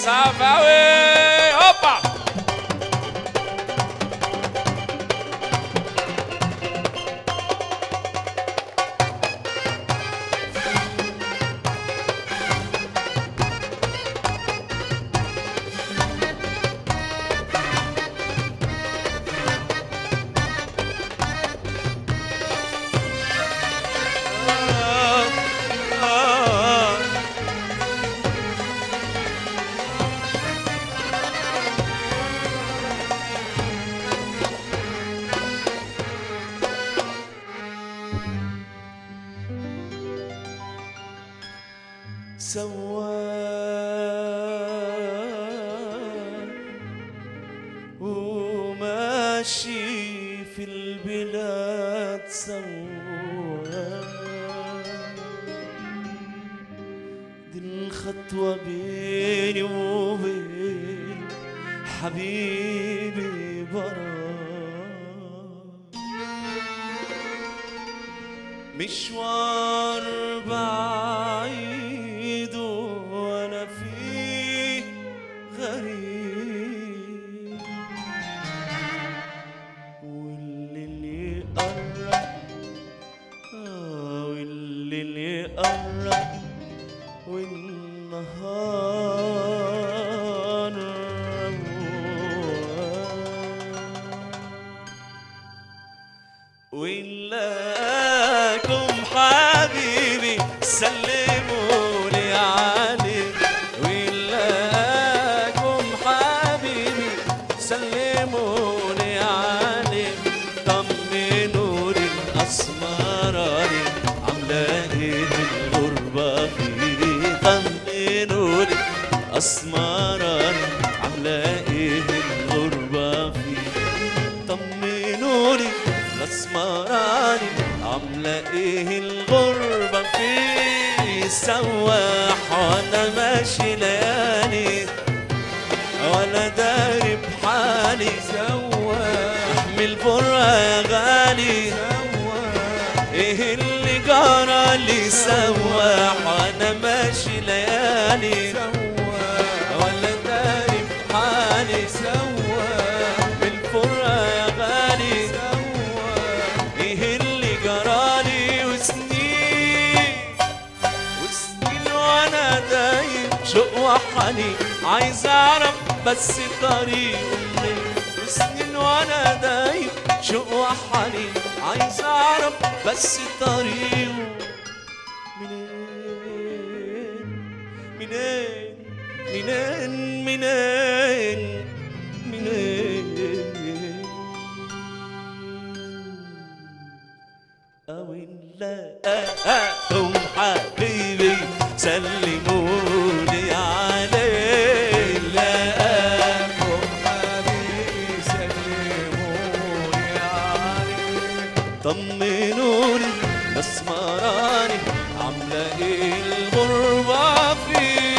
صعباوي هوبا سواق وماشي في البلاد سواق دي الخطوة بيني وبين حبيبي براك مشوار بعيد وانا فيه غريب والليل يقرب آه والليل يقرب والنهار رواق وإلاكم حبيبي سلموا لي عليه وإلاكم حبيبي سلموا لي عليه طمنوا لي الأسمراني عاملة إيه الغربة فيه طمنوا لي أسمراني عاملة إيه الغربة فيه طمنوني الاسمراني عامله ايه الغربه في سواح وانا ماشي ليالي ولا داري بحالي سواح من الفرقه يا غالي ايه اللي جرى لي سواح وانا ماشي ليالي ولا داري بحالي سواح بالفرقة يا غالي ايه اللي جرالي وسنين وسنين وانا دايم شوق وحنين عايز اعرف بس طريقه منين وسنين وانا دايم شوق وحنين عايز اعرف بس طريقه منين منين منين منين منين أو لا أم حبيبي سلموني عليه لا أم حبيبي سلموني عليه طمنوني اسمراني عاملة ايه الغربة فيه